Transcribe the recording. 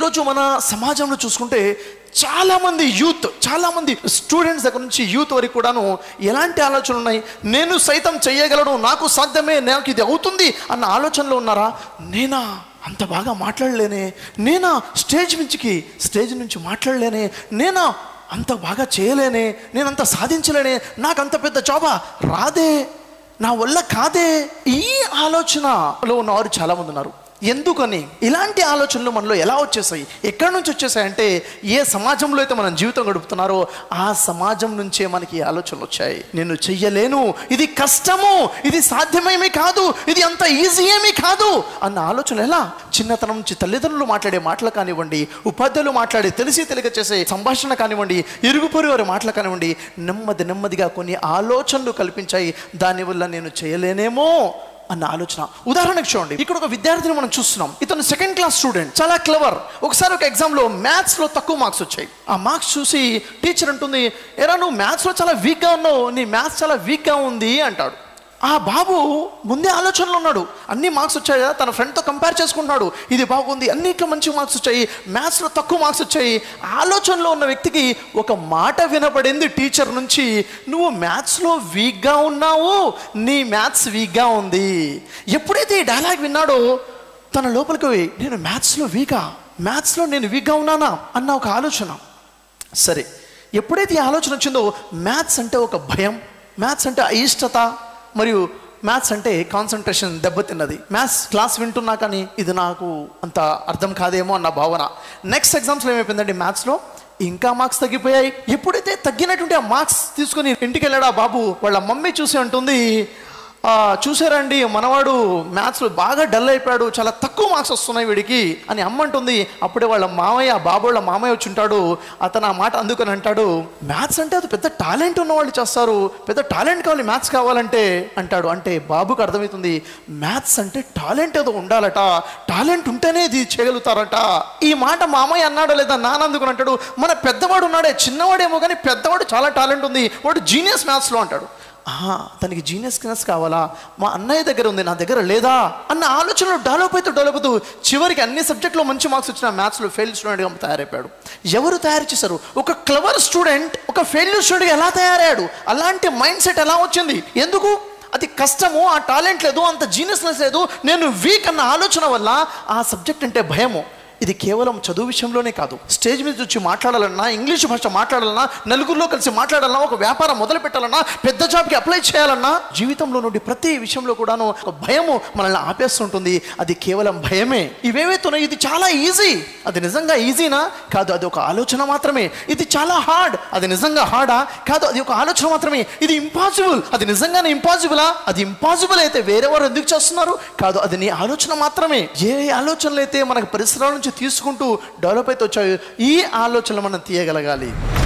ఈరోజు మన సమాజంలో చూసుకుంటే చాలామంది యూత్ చాలామంది స్టూడెంట్స్ దగ్గర నుంచి యూత్ వరకు కూడాను ఎలాంటి ఆలోచనలు ఉన్నాయి నేను సైతం చెయ్యగలను నాకు సాధ్యమే నాకు ఇది అవుతుంది అన్న ఆలోచనలో ఉన్నారా నేనా అంత బాగా మాట్లాడలేనే నేనా స్టేజ్ నుంచికి స్టేజ్ నుంచి మాట్లాడలేనే నేనా అంత బాగా చేయలేనే నేను అంత సాధించలేనే నాకు అంత పెద్ద జాబా రాదే నా వల్ల కాదే ఈ ఆలోచనలో ఉన్నవారు చాలామంది ఉన్నారు ఎందుకని ఇలాంటి ఆలోచనలు మనలో ఎలా వచ్చేసాయి ఎక్కడి నుంచి వచ్చేసాయి అంటే ఏ సమాజంలో అయితే మనం జీవితం గడుపుతున్నారో ఆ సమాజం నుంచే మనకి ఈ ఆలోచనలు వచ్చాయి నేను చెయ్యలేను ఇది కష్టము ఇది సాధ్యమేమీ కాదు ఇది అంత ఈజీ ఏమీ కాదు అన్న ఆలోచన ఎలా చిన్నతనం నుంచి తల్లిదండ్రులు మాట్లాడే మాటలు కానివ్వండి ఉపాధ్యాయులు మాట్లాడే తెలిసి తెలియక చేసే సంభాషణ కానివ్వండి ఇరుగు పొరుగు వారి మాటలు కానివ్వండి నెమ్మది నెమ్మదిగా కొన్ని ఆలోచనలు కల్పించాయి దానివల్ల నేను చేయలేనేమో అన్న ఆలోచన ఉదాహరణకు చూడండి ఇక్కడ ఒక విద్యార్థిని మనం చూస్తున్నాం ఇతను సెకండ్ క్లాస్ స్టూడెంట్ చాలా క్లవర్ ఒకసారి ఒక ఎగ్జామ్లో మ్యాథ్స్లో తక్కువ మార్క్స్ వచ్చాయి ఆ మార్క్స్ చూసి టీచర్ అంటుంది ఎరా నువ్వు మ్యాథ్స్లో చాలా వీక్గా ఉన్నావు నీ మ్యాథ్స్ చాలా వీక్గా ఉంది అంటాడు ఆ బాబు ముందే ఆలోచనలో ఉన్నాడు అన్ని మార్క్స్ వచ్చాయి కదా తన ఫ్రెండ్తో కంపేర్ చేసుకుంటున్నాడు ఇది బాగుంది అన్నిట్లో మంచి మార్క్స్ వచ్చాయి మ్యాథ్స్లో తక్కువ మార్క్స్ వచ్చాయి ఆలోచనలో ఉన్న వ్యక్తికి ఒక మాట వినపడింది టీచర్ నుంచి నువ్వు మ్యాథ్స్లో వీక్గా ఉన్నావు నీ మ్యాథ్స్ వీక్గా ఉంది ఎప్పుడైతే ఈ డైలాగ్ విన్నాడో తన లోపలికి పోయి నేను మ్యాథ్స్లో వీకా మ్యాథ్స్లో నేను వీక్గా ఉన్నానా అన్న ఒక ఆలోచన సరే ఎప్పుడైతే ఈ ఆలోచన వచ్చిందో మ్యాథ్స్ అంటే ఒక భయం మ్యాథ్స్ అంటే అయిష్టత మరియు మ్యాథ్స్ అంటే కాన్సన్ట్రేషన్ దెబ్బతిన్నది మ్యాథ్స్ క్లాస్ వింటున్నా కానీ ఇది నాకు అంత అర్థం కాదేమో అన్న భావన నెక్స్ట్ ఎగ్జామ్స్లో ఏమైపోయిందండి మ్యాథ్స్లో ఇంకా మార్క్స్ తగ్గిపోయాయి ఎప్పుడైతే తగ్గినటువంటి ఆ మార్క్స్ తీసుకొని ఇంటికి వెళ్ళాడు ఆ బాబు వాళ్ళ మమ్మీ చూసి అంటుంది "ఆ, చూసారండి మనవాడు మ్యాథ్స్లో బాగా డల్ అయిపోయాడు చాలా తక్కువ మార్క్స్ వస్తున్నాయి వీడికి అని అమ్మ అంటుంది అప్పుడే వాళ్ళ మామయ్య బాబు వాళ్ళ మామయ్య వచ్చి ఉంటాడు అతను ఆ మాట అందుకని అంటాడు మ్యాథ్స్ అంటే అది పెద్ద టాలెంట్ ఉన్న వాళ్ళు చేస్తారు పెద్ద టాలెంట్ కావాలి మ్యాథ్స్ కావాలంటే అంటాడు అంటే బాబుకి అర్థమవుతుంది మ్యాథ్స్ అంటే టాలెంట్ ఏదో ఉండాలట టాలెంట్ ఉంటేనే ఇది చేయగలుగుతారట ఈ మాట మామయ్య అన్నాడో లేదా నాన్న అందుకని అంటాడు మన పెద్దవాడు ఉన్నాడే చిన్నవాడేమో కానీ పెద్దవాడు చాలా టాలెంట్ ఉంది వాడు జీనియస్ మ్యాథ్స్లో అంటాడు ఆహా తనకి జీనియస్నెస్ కావాలా మా అన్నయ్య దగ్గర ఉంది నా దగ్గర లేదా అన్న ఆలోచనలో డెవలప్ అవుతూ డెవలప్ అవుతూ చివరికి అన్ని సబ్జెక్టులో మంచి మార్క్స్ వచ్చిన మ్యాథ్స్లో ఫెయిల్ స్టూడెంట్గా తయారైపోయాడు ఎవరు తయారు చేశారు ఒక క్లవర్ స్టూడెంట్ ఒక ఫెయిల్యూర్ స్టూడెంట్ ఎలా తయారయ్యాడు అలాంటి మైండ్ సెట్ ఎలా వచ్చింది ఎందుకు అది కష్టము ఆ టాలెంట్ లేదు అంత జీనియస్నెస్ లేదు నేను వీక్ అన్న ఆలోచన వల్ల ఆ సబ్జెక్ట్ అంటే భయము ఇది కేవలం చదువు విషయంలోనే కాదు స్టేజ్ మీద వచ్చి మాట్లాడాలన్నా ఇంగ్లీష్ భాష మాట్లాడాలన్నా నలుగురిలో కలిసి మాట్లాడాలన్నా ఒక వ్యాపారం మొదలు పెట్టాలన్నా పెద్ద జాబ్కి అప్లై చేయాలన్నా జీవితంలో నుండి ప్రతి విషయంలో కూడాను ఒక భయము మనల్ని ఆపేస్తుంటుంది అది కేవలం భయమే ఇవేవైతున్నాయి ఇది చాలా ఈజీ అది నిజంగా ఈజీనా కాదు అది ఒక ఆలోచన మాత్రమే ఇది చాలా హార్డ్ అది నిజంగా హార్డా కాదు అది ఒక ఆలోచన మాత్రమే ఇది ఇంపాసిబుల్ అది నిజంగానే ఇంపాసిబులా అది ఇంపాసిబుల్ అయితే వేరే వారు ఎందుకు చేస్తున్నారు కాదు అది నీ ఆలోచన మాత్రమే ఏ ఆలోచనలు అయితే మనకు పరిసరాల నుంచి తీసుకుంటూ డెవలప్ అయితే వచ్చాయో ఈ ఆలోచనలు మనం తీయగలగాలి